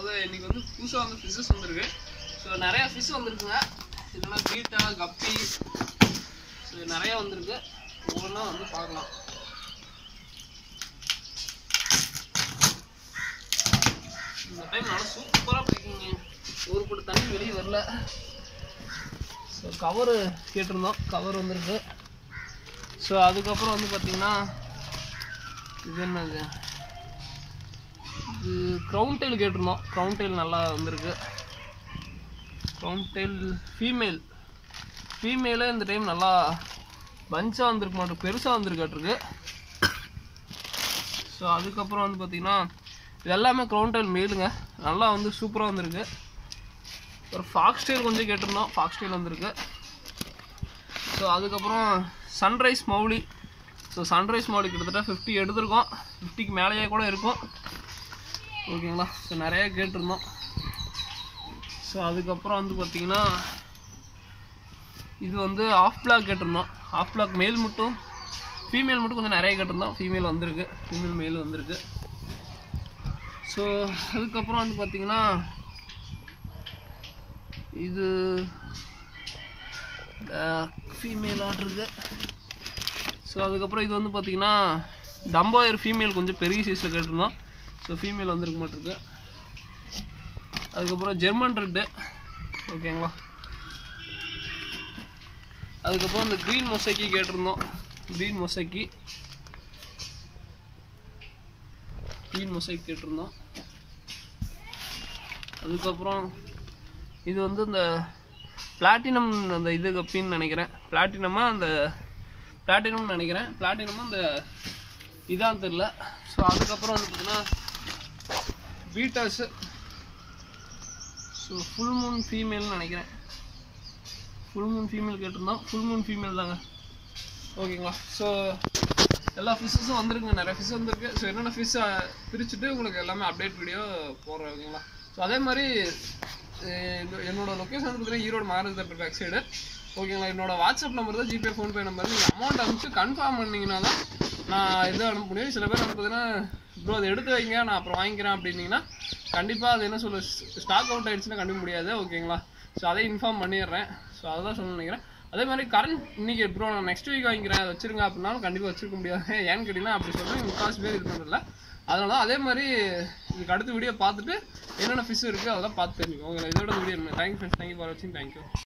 வந்து இன்னைக்கு வந்து புதுசாக வந்து ஃபிஷ்ஷஸ் வந்திருக்கு ஸோ நிறையா ஃபிஷ் வந்திருக்குங்க இதெல்லாம் பீட்டா கப்பி ஸோ நிறையா வந்திருக்கு ஒவ்வொன்றா வந்து பார்க்கலாம் இந்த டைம் நல்லா சூப்பராக பிடிக்குங்க ஒரு போட்டு தண்ணி வெளியே வரல ஸோ கவரு கேட்டிருந்தோம் கவர் வந்திருக்கு ஸோ அதுக்கப்புறம் வந்து பார்த்தீங்கன்னா இது என்னது இது க்ரௌன் டெயில் கேட்டிருந்தோம் க்ரௌன் டெயில் நல்லா வந்திருக்கு க்ரௌன் டெயில் ஃபீமேல் ஃபீமேலே இந்த டைம் நல்லா பஞ்சாக வந்திருக்கு மாட்டோம் பெருசாக வந்திருக்காட்டிருக்கு ஸோ அதுக்கப்புறம் வந்து பார்த்தீங்கன்னா இது எல்லாமே க்ரௌன் டெயில் மேலுங்க நல்லா வந்து சூப்பராக வந்திருக்கு ஒரு ஃபாக்ஸ் டெயில் கொஞ்சம் கேட்டிருந்தோம் ஃபாக்ஸ் டெயில் வந்திருக்கு ஸோ அதுக்கப்புறம் சன்ரைஸ் மௌலி ஸோ சன்ரைஸ் மௌலி கிட்டத்தட்ட ஃபிஃப்டி எடுத்திருக்கோம் ஃபிஃப்டிக்கு மேலேயே கூட இருக்கும் ஓகேங்களா ஸோ நிறைய கேட்டிருந்தோம் ஸோ அதுக்கப்புறம் வந்து பார்த்தீங்கன்னா இது வந்து ஆஃப் பிளாக் கேட்டிருந்தோம் ஆஃப் பிளாக் மேல் மட்டும் ஃபீமேல் மட்டும் கொஞ்சம் நிறைய கேட்டிருந்தோம் ஃபீமேல் வந்திருக்கு ஃபீமேல் மேல் வந்திருக்கு ஸோ அதுக்கப்புறம் வந்து பார்த்தீங்கன்னா இது ஃபீமேல் ஆர்டருக்கு ஸோ அதுக்கப்புறம் இது வந்து பார்த்தீங்கன்னா டம்போயர் ஃபீமேல் கொஞ்சம் பெரிய சைஸில் கேட்டிருந்தோம் ஸோ ஃபீமேல் வந்திருக்க மாட்டிருக்கு அதுக்கப்புறம் ஜெர்மன் ரெட்டு ஓகேங்களா அதுக்கப்புறம் இந்த க்ரீன் மொசைக்கி கேட்டிருந்தோம் க்ரீன் மொசைக்கி க்ரீன் மொசைக் கேட்டிருந்தோம் அதுக்கப்புறம் இது வந்து இந்த பிளாட்டினம் அந்த இது கப்பின்னு நினைக்கிறேன் பிளாட்டினமா அந்த பிளாட்டினம்னு நினைக்கிறேன் பிளாட்டினமா அந்த இதான் தெரில ஸோ அதுக்கப்புறம் வந்து பார்த்தீங்கன்னா பீட்டாஸு ஸோ ஃபுல் மூன் ஃபீமேல்னு நினைக்கிறேன் ஃபுல் மூன் ஃபீமேல் கேட்டிருந்தோம் ஃபுல் மூன் ஃபீமேல் தாங்க ஓகேங்களா ஸோ எல்லா ஃபிஷ்ஷஸும் வந்திருக்குங்க நிறைய ஃபிஷ் வந்திருக்கு ஸோ என்னென்ன ஃபிஷ்ஷை பிரிச்சுட்டு உங்களுக்கு எல்லாமே அப்டேட் வீடியோ போடுறேன் ஓகேங்களா ஸோ அதே மாதிரி அஹ் இது- என்னோட லொக்கேஷன் வந்து பார்த்தீங்கன்னா Erode Maharaj theatre back side ஓகேங்களா என்னோட வாட்ஸ்அப் நம்பர் தான் ஜிபே ஃபோன்பே நம்பர் நீங்கள் அமௌண்ட் அனுப்பிச்சு கன்ஃபார்ம் பண்ணீங்கன்னா தான் நான் இது அனுப்ப முடியும் சில பேர் வந்து பார்த்தீங்கன்னா ப்ரோ அதை எடுத்து வைங்க நான் அப்புறம் வாங்கிக்கிறேன் அப்படின்னீங்கன்னா கண்டிப்பாக அது என்ன சொல்ல ஸ்டாக் அவுட் ஆயிடுச்சுன்னா கண்டுக்க முடியாது ஓகேங்களா ஸோ அதை இன்ஃபார்ம் பண்ணிடுறேன் ஸோ அதை சொல்ல நினைக்கிறேன் அதே மாதிரி கரண்ட் இன்னைக்கு ப்ரோ நான் நெக்ஸ்ட் வீக் வாங்கிக்கிறேன் அதை வச்சிருங்க அப்படின்னாலும் கண்டிப்பாக வச்சிருக்க முடியாது ஏன்னு கேட்டிங்கன்னா அப்படி சொல்கிறேன் முக்காசு பேர் இது பண்ணுறதில்ல அதனால தான் அதே மாதிரி இதுக்கு அடுத்த வீடியோ பார்த்துட்டு என்னென்ன ஃபிஷ் இருக்குது அதெல்லாம் பார்த்து தெரிஞ்சுக்கோங்க இதோட video thank you friends thank you for வாட்சிங் தேங்க்யூ